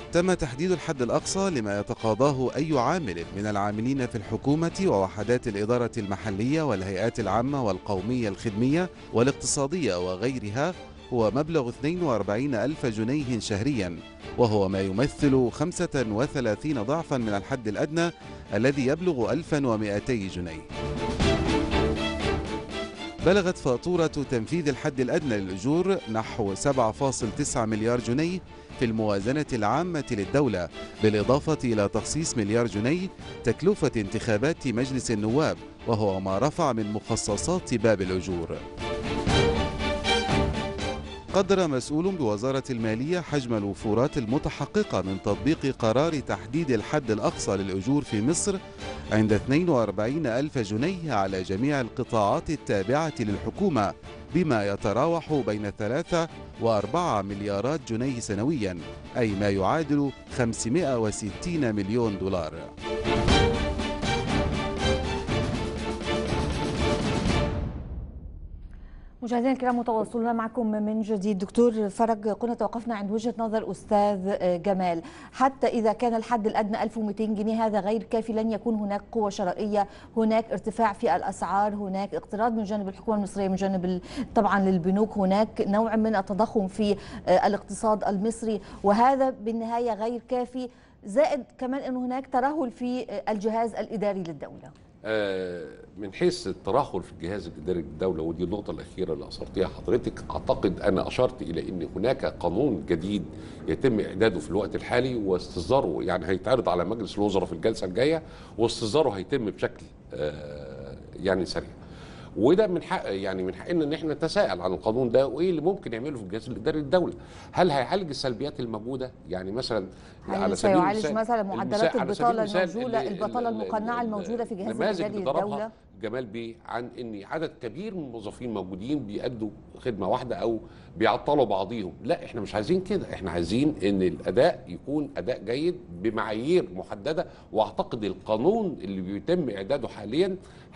تم تحديد الحد الأقصى لما يتقاضاه أي عامل من العاملين في الحكومة ووحدات الإدارة المحلية والهيئات العامة والقومية الخدمية والاقتصادية وغيرها هو مبلغ 42 ألف جنيه شهريا وهو ما يمثل 35 ضعفا من الحد الأدنى الذي يبلغ 1200 جنيه بلغت فاتورة تنفيذ الحد الأدنى للأجور نحو 7.9 مليار جنيه في الموازنة العامة للدولة بالإضافة إلى تخصيص مليار جنيه تكلفة انتخابات مجلس النواب وهو ما رفع من مخصصات باب الأجور قدر مسؤول بوزارة المالية حجم الوفورات المتحققة من تطبيق قرار تحديد الحد الأقصى للأجور في مصر عند 42 ألف جنيه على جميع القطاعات التابعة للحكومة بما يتراوح بين 3 و4 مليارات جنيه سنويا أي ما يعادل 560 مليون دولار مشاهدينا الكرام متواصلون معكم من جديد دكتور فرج كنا توقفنا عند وجهه نظر استاذ جمال حتى اذا كان الحد الادنى 1200 جنيه هذا غير كافي لن يكون هناك قوه شرائيه هناك ارتفاع في الاسعار هناك اقتراض من جانب الحكومه المصريه من جانب طبعا للبنوك هناك نوع من التضخم في الاقتصاد المصري وهذا بالنهايه غير كافي زائد كمان انه هناك ترهل في الجهاز الاداري للدوله من حيث الترهل في الجهاز الاداري للدوله ودي النقطه الاخيره اللي اثرتيها حضرتك اعتقد انا اشرت الى ان هناك قانون جديد يتم اعداده في الوقت الحالي واستصداره يعني هيتعرض على مجلس الوزراء في الجلسه الجايه واستصداره هيتم بشكل يعني سريع وده من حق يعني من حقنا ان احنا نتساءل عن القانون ده وايه اللي ممكن يعمله في الجهاز الاداري للدوله هل هيعالج السلبيات الموجوده يعني مثلا على سبيل سيعالج مثلا معدلات البطاله الموجوده البطاله المقنعه الموجوده في الجهاز الاداري للدوله جمال بيه عن ان عدد كبير من الموظفين موجودين بيأدوا خدمه واحده او بيعطلوا بعضيهم لا احنا مش عايزين كده احنا عايزين ان الاداء يكون اداء جيد بمعايير محدده واعتقد القانون اللي بيتم اعداده حاليا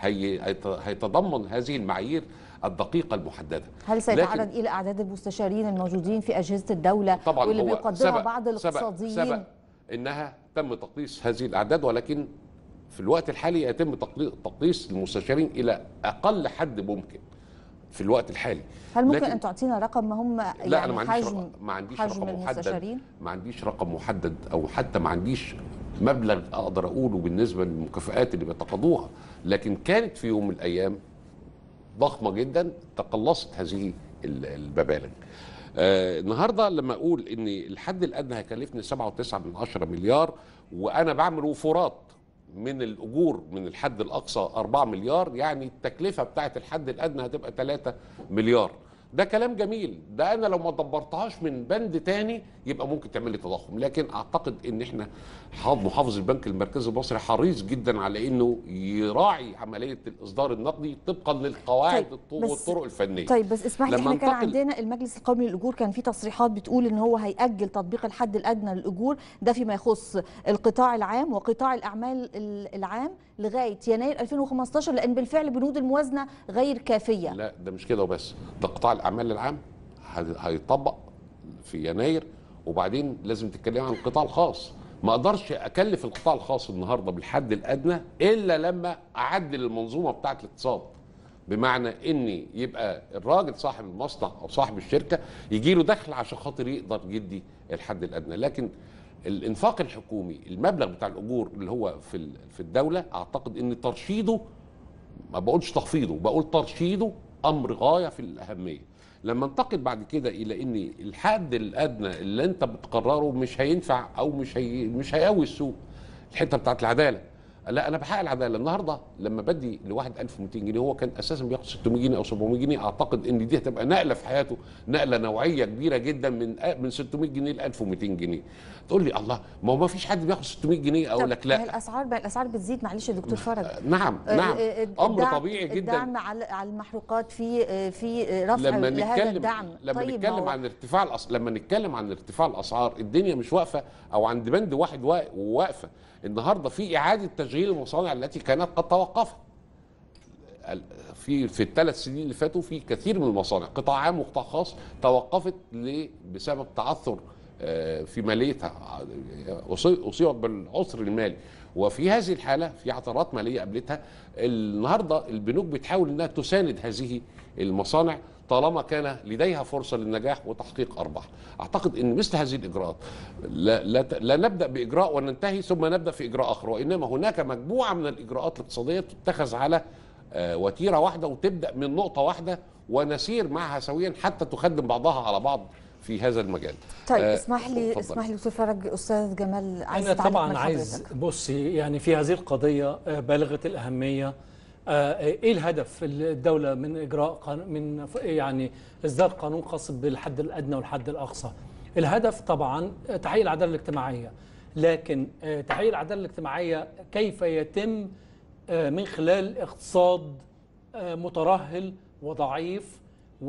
هي هيتضمن هذه المعايير الدقيقة المحددة هل سيتعرض إلى أعداد المستشارين الموجودين في أجهزة الدولة طبعا واللي بيقدرها بعض الاقتصاديين سبق, سبق إنها تم تقديس هذه الأعداد ولكن في الوقت الحالي يتم تقديس المستشارين إلى أقل حد ممكن في الوقت الحالي هل ممكن ان تعطينا رقم ما هم يعني لا انا ما عنديش حجم رقم ما عنديش حجم رقم محدد المستشارين؟ ما عنديش رقم محدد او حتى ما عنديش مبلغ اقدر اقوله بالنسبه للمكافئات اللي بيتقاضوها لكن كانت في يوم من الايام ضخمه جدا تقلصت هذه المبالغ آه النهارده لما اقول ان الحد الادنى هيكلفني 7.9 من 10 مليار وانا بعمل وفورات من الاجور من الحد الاقصى 4 مليار يعني التكلفه بتاعت الحد الادنى هتبقى 3 مليار ده كلام جميل ده انا لو ما دبرتهاش من بند تاني يبقى ممكن تعمل لي تضخم لكن اعتقد ان احنا محافظ البنك المركزي المصري حريص جدا على انه يراعي عمليه الاصدار النقدي طبقا للقواعد طيب والطرق الفنيه طيب بس اسمح لي لما احنا كان انتقل- عندنا المجلس القومي للاجور كان في تصريحات بتقول ان هو هيأجل تطبيق الحد الادنى للاجور ده فيما يخص القطاع العام وقطاع الاعمال ال- العام لغايه يناير 2015 لان بالفعل بنود الموازنه غير كافيه لا ده مش كده وبس ده قطاع الاعمال العام هي- هيطبق في يناير وبعدين لازم تتكلم عن القطاع الخاص ما اقدرش اكلف القطاع الخاص النهارده بالحد الادنى الا لما اعدل المنظومه بتاعه الاقتصاد بمعنى ان يبقى الراجل صاحب المصنع او صاحب الشركه يجي له دخل عشان خاطر يقدر يدي الحد الادنى لكن الانفاق الحكومي المبلغ بتاع الاجور اللي هو في ال- في الدوله اعتقد ان ترشيده ما بقولش تخفيضه بقول ترشيده امر غايه في الاهميه لما انتقل بعد كده الى ان الحد الادنى اللي انت بتقرره مش هينفع او مش هي مش هيقوي السوق الحته بتاعت العداله لا انا بحقق العداله النهارده لما بدي لواحد 1200 جنيه هو كان اساسا بياخد 600 جنيه او 700 جنيه اعتقد ان دي هتبقى نقله في حياته نقله نوعيه كبيره جدا من من 600 جنيه ل 1200 جنيه تقول لي الله ما هو ما فيش حد بياخد 600 جنيه اقول لك طب ما هي لا الاسعار ما الاسعار بتزيد معلش يا دكتور فرج نعم نعم آه، آه، امر الدعم- طبيعي جدا الدعم على على المحروقات في آه، في آه، رفع لما لهذا نتكلم الدعم لما طيب ما نتكلم هو- عن ارتفاع الأس... لما نتكلم عن ارتفاع الاسعار الدنيا مش واقفه او عند بند واحد وا- واقفه النهارده في اعاده تشغيل المصانع التي كانت قد توقفت ال- في في الثلاث سنين اللي فاتوا في كثير من المصانع قطاع عام وقطاع خاص توقفت ليه؟ بسبب تعثر آه، في ماليتها آه، أصي- اصيبت بالعسر المالي وفي هذه الحاله في عثرات ماليه قابلتها النهارده البنوك بتحاول انها تساند هذه المصانع طالما كان لديها فرصه للنجاح وتحقيق ارباح. اعتقد ان مثل هذه الاجراءات لا, لا, ت- لا نبدا باجراء وننتهي ثم نبدا في اجراء اخر وانما هناك مجموعه من الاجراءات الاقتصاديه تتخذ على آه، وتيره واحده وتبدا من نقطه واحده ونسير معها سويا حتى تخدم بعضها على بعض في هذا المجال. طيب آه، اسمح لي اتفضل. اسمح لي دكتور فرج استاذ جمال عايز أنا تعليق طبعا من عايز حضرتك. بصي يعني في هذه القضية آه، بالغة الأهمية آه، إيه الهدف الدولة من إجراء قانون من ف- يعني إصدار قانون خاص بالحد الأدنى والحد الأقصى الهدف طبعا آه، تحقيق العدالة الاجتماعية لكن آه، تحقيق العدالة الاجتماعية كيف يتم آه، من خلال اقتصاد آه، مترهل وضعيف و40%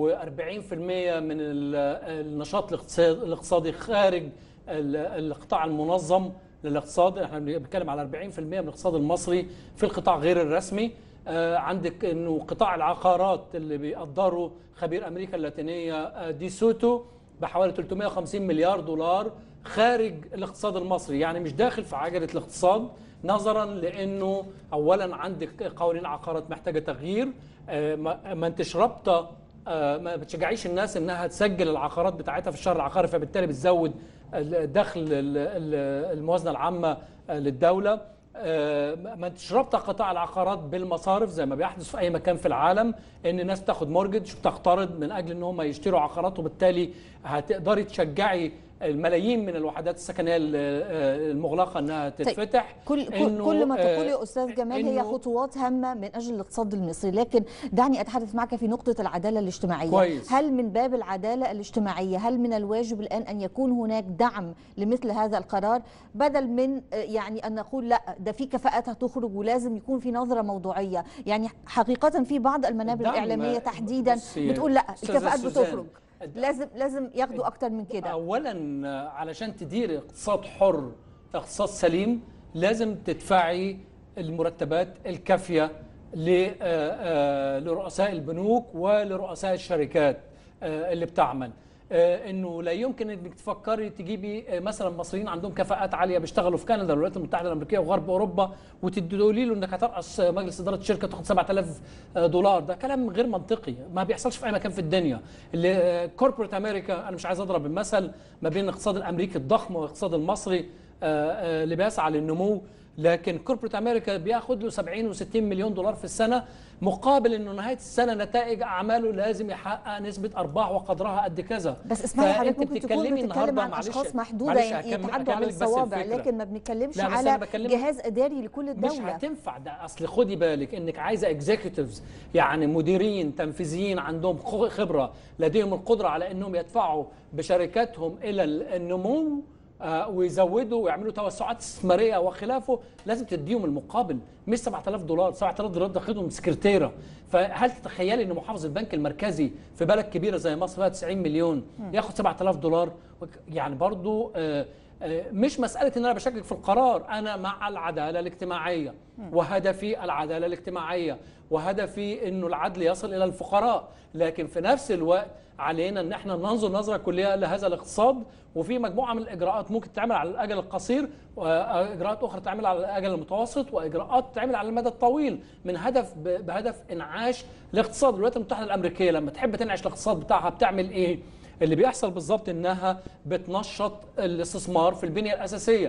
من ال- النشاط الاقتصاد- الاقتصادي خارج ال- القطاع المنظم للاقتصاد احنا بنتكلم على 40% من الاقتصاد المصري في القطاع غير الرسمي آه، عندك انه قطاع العقارات اللي بيقدره خبير امريكا اللاتينيه آه، دي سوتو بحوالي 350 مليار دولار خارج الاقتصاد المصري يعني مش داخل في عجله الاقتصاد نظرا لانه اولا عندك قوانين عقارات محتاجه تغيير آه، ما ما انتش رابطه آه، ما بتشجعيش الناس انها تسجل العقارات بتاعتها في الشهر العقاري فبالتالي بتزود الدخل ال- ال- الموازنه العامه آه، للدوله آه، ما انتش رابطه قطاع العقارات بالمصارف زي ما بيحدث في اي مكان في العالم ان الناس تاخد مورجج وتقترض من اجل ان هم يشتروا عقارات وبالتالي هتقدري تشجعي الملايين من الوحدات السكنيه ال- آه، المغلقه انها تتفتح كل كل, إنه، كل ما آه، تقول يا استاذ جمال هي إنه- خطوات هامه من اجل الاقتصاد المصري لكن دعني اتحدث معك في نقطه العداله الاجتماعيه كويس. هل من باب العداله الاجتماعيه هل من الواجب الان ان يكون هناك دعم لمثل هذا القرار بدل من آه، يعني ان نقول لا ده في كفاءات هتخرج ولازم يكون في نظره موضوعيه يعني حقيقه في بعض المنابر الدعم- الاعلاميه تحديدا بصي، بتقول لا أستاذة الكفاءات سوزان، بتخرج لازم لازم ياخدوا اكتر من كده اولا آه، علشان تدير اقتصاد حر اقتصاد سليم لازم تدفعي المرتبات الكافيه ل- آه، آه، لرؤساء البنوك ولرؤساء الشركات آه، اللي بتعمل آه، انه لا يمكن انك تفكري تجيبي آه، مثلا مصريين عندهم كفاءات عاليه بيشتغلوا في كندا والولايات المتحده الامريكيه وغرب اوروبا وتقولي له انك هترأس مجلس اداره شركه تاخد 7000 دولار ده كلام غير منطقي ما بيحصلش في اي مكان في الدنيا اللي كوربريت امريكا انا مش عايز اضرب المثل ما بين الاقتصاد الامريكي الضخم والاقتصاد المصري آه، آه، اللي بيسعى للنمو لكن كوربريت امريكا بياخد له 70 و60 مليون دولار في السنه مقابل انه نهايه السنه نتائج اعماله لازم يحقق نسبه ارباح وقدرها قد كذا بس اسمعي حضرتك فأنت ممكن تكون بتتكلمي بتتكلم النهاردة، عن معلش- اشخاص محدوده معلش يعني هكمل- يتعدوا على هكملك بس الصوابع الفكرة. لكن ما بنتكلمش لا، بس على أنا بكلمك- جهاز اداري لكل مش الدوله هتنفع ده اصل خدي بالك انك عايزه اكزيكتيفز يعني مديرين تنفيذيين عندهم خ- خبره لديهم القدره على انهم يدفعوا بشركاتهم الى ال- النمو آه، ويزودوا ويعملوا توسعات استثماريه وخلافه لازم تديهم المقابل مش 7000 دولار 7000 دولار ده خدهم سكرتيره فهل تتخيلي ان محافظ البنك المركزي في بلد كبيره زي مصر فيها 90 مليون ياخد 7000 دولار وك- يعني برضو آه، آه، مش مسألة إن أنا بشكك في القرار أنا مع العدالة الاجتماعية وهدفي العدالة الاجتماعية وهدفي إنه العدل يصل إلى الفقراء لكن في نفس الوقت علينا إن احنا ننظر نظرة كلية لهذا الاقتصاد وفي مجموعة من الإجراءات ممكن تعمل على الأجل القصير وإجراءات أخرى تعمل على الأجل المتوسط وإجراءات تعمل على المدى الطويل من هدف ب- بهدف إنعاش الاقتصاد الولايات المتحدة الأمريكية لما تحب تنعش الاقتصاد بتاعها بتعمل إيه؟ اللي بيحصل بالظبط انها بتنشط الاستثمار في البنيه الاساسيه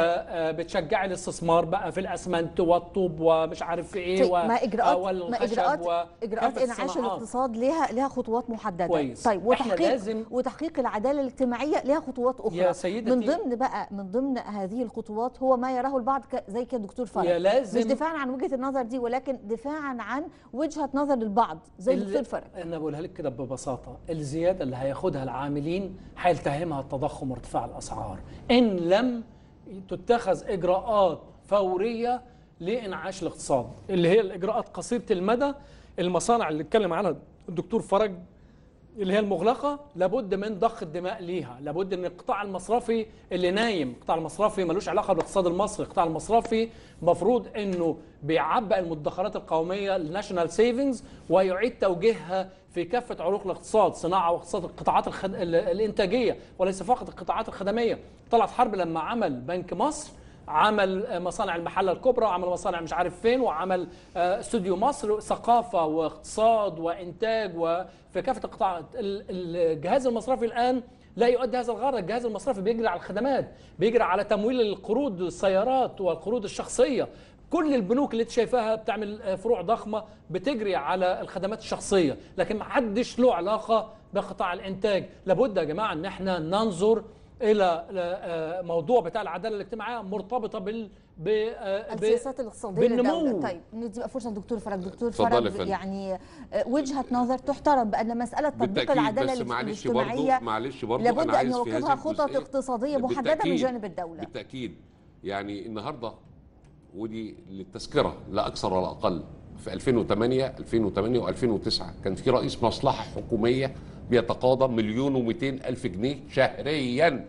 فبتشجع الاستثمار بقى في الاسمنت والطوب ومش عارف في ايه طيب و- ما اجراءات ما والخشب اجراءات و- اجراءات كافة انعاش الصناعات. الاقتصاد لها لها خطوات محدده كويس. طيب إحنا وتحقيق لازم- وتحقيق العداله الاجتماعيه لها خطوات اخرى يا سيدتي- من ضمن بقى من ضمن هذه الخطوات هو ما يراه البعض ك- زي كده دكتور فرج يا لازم- مش دفاعا عن وجهه النظر دي ولكن دفاعا عن وجهه نظر البعض زي ال- دكتور فرج انا بقولها لك كده ببساطه الزياده اللي هياخدها العاملين هيلتهمها التضخم وارتفاع الاسعار ان لم تتخذ اجراءات فوريه لانعاش الاقتصاد اللي هي الاجراءات قصيره المدى المصانع اللي اتكلم عنها الدكتور فرج اللي هي المغلقه لابد من ضخ الدماء ليها لابد ان القطاع المصرفي اللي نايم القطاع المصرفي ملوش علاقه بالاقتصاد المصري القطاع المصرفي مفروض انه بيعبأ المدخرات القوميه الناشونال سيفنجز ويعيد توجيهها في كافه عروق الاقتصاد صناعه واقتصاد القطاعات الخد... ال- الانتاجيه وليس فقط القطاعات الخدميه طلعت حرب لما عمل بنك مصر عمل آه، مصانع المحله الكبرى وعمل مصانع مش عارف فين وعمل آه، استوديو مصر ثقافه واقتصاد وانتاج وفي كافه القطاعات ال- الجهاز المصرفي الان لا يؤدي هذا الغرض الجهاز المصرفي بيجري على الخدمات بيجري على تمويل القروض السيارات والقروض الشخصيه كل البنوك اللي انت شايفاها بتعمل آه، فروع ضخمه بتجري على الخدمات الشخصيه لكن ما حدش له علاقه بقطاع الانتاج لابد يا جماعه ان احنا ننظر الى آه، موضوع بتاع العداله الاجتماعيه مرتبطه بال ب- آه، ب- السياسات الاقتصاديه بالنمو. للدوله طيب ندي بقى فرصه دكتور فرج دكتور اتفضل يا فرج فندم. يعني آه، وجهه نظر تحترم بان مساله تطبيق بالتأكيد العداله بس معلش برضو الاجتماعيه معلش برضو لابد أنا ان عايز في يواكبها هذه خطط الجزئية اقتصاديه محدده من بالتأكيد- جانب الدوله بالتأكيد يعني النهاردة ودي للتذكرة لا أكثر ولا أقل في 2008 2008 و2009 كان في رئيس مصلحة حكومية بيتقاضى مليون و200 ألف جنيه شهريا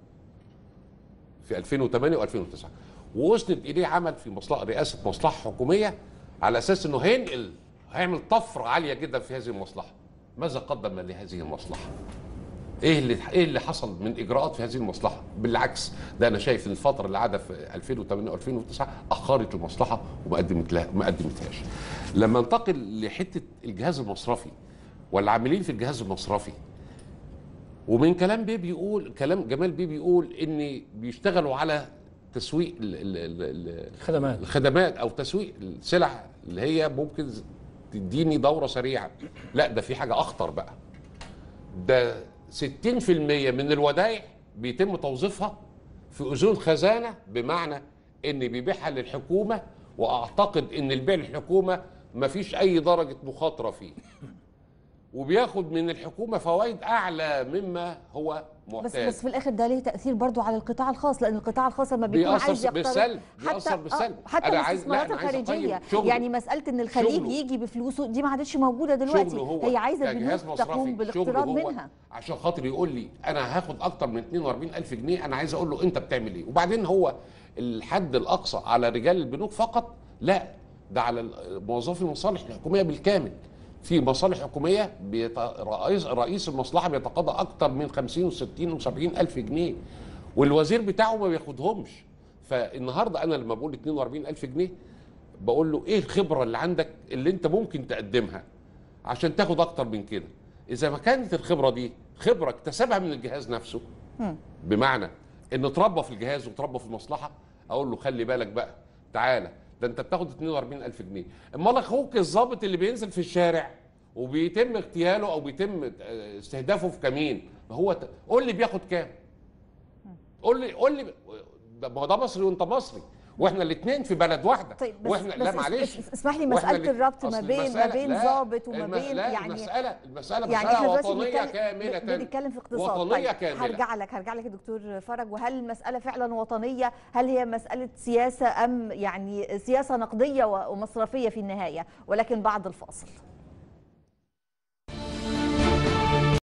في 2008 و2009 ووصلت إليه عمل في مصلحة رئاسة مصلحة حكومية على أساس إنه هينقل هيعمل طفرة عالية جدا في هذه المصلحة ماذا قدم لهذه المصلحة؟ ايه اللي ايه اللي حصل من اجراءات في هذه المصلحه بالعكس ده انا شايف ان الفتره اللي عادة في 2008 و2009 اخرت المصلحه وما قدمت لها ما قدمتهاش لما انتقل لحته الجهاز المصرفي والعاملين في الجهاز المصرفي ومن كلام بيه بيقول كلام جمال بيه بيقول ان بيشتغلوا على تسويق ال ال ال ال الخدمات الخدمات او تسويق السلع اللي هي ممكن تديني دوره سريعه لا ده في حاجه اخطر بقى ده 60% من الودائع بيتم توظيفها في اذون خزانه بمعنى ان بيبيعها للحكومه واعتقد ان البيع للحكومه مفيش اي درجه مخاطره فيه وبياخد من الحكومه فوائد اعلى مما هو بس معتاد بس في الاخر ده ليه تاثير برضو على القطاع الخاص لان القطاع الخاص لما بيكون عايز بيأثر يقترض بالسلب بيأثر حتى بالسلب آه، حتى أنا عايز- لا، الاستثمارات أنا عايز أقيم الخارجيه شغله. يعني مساله ان الخليج شغله. يجي بفلوسه دي ما عادش موجوده دلوقتي شغله هو هي عايزه كجهاز البنوك مصرفي، تقوم شغله بالاقتراض هو منها عشان خاطر يقول لي انا هاخد اكتر من 42 الف جنيه انا عايز اقول له انت بتعمل ايه وبعدين هو الحد الاقصى على رجال البنوك فقط لا ده على موظفي المصالح الحكوميه بالكامل في مصالح حكوميه بيت... رئيس رئيس المصلحه بيتقاضى اكتر من 50 و60 و70 الف جنيه والوزير بتاعه ما بياخدهمش فالنهارده انا لما بقول 42 الف جنيه بقول له ايه الخبره اللي عندك اللي انت ممكن تقدمها عشان تاخد اكتر من كده اذا ما كانت الخبره دي خبره اكتسبها من الجهاز نفسه بمعنى انه اتربى في الجهاز وتربى في المصلحه اقول له خلي بالك بقى تعالى ده انت بتاخد 42 الف جنيه امال اخوك الضابط اللي بينزل في الشارع وبيتم اغتياله او بيتم اه، استهدافه في كمين ما هو ت- قول لي بياخد كام قول لي قول لي ده- ما هو ده مصري وانت مصري واحنا الاثنين في بلد واحده طيب بس, واحنا بس لا اس- معلش اس- اسمح لي وإحنا مساله الات- الربط ما أصل بين ما المسألة- بين لا، ضابط وما الم- بين لا يعني المسألة المسألة يعني مسألة احنا دلوقتي وطنية بنتكلم كاملة بنتكلم في اقتصاد وطنية طيب كاملة هرجع لك هرجع لك يا دكتور فرج وهل المساله فعلا وطنيه هل هي مساله سياسه ام يعني سياسه نقديه و- ومصرفيه في النهايه ولكن بعد الفاصل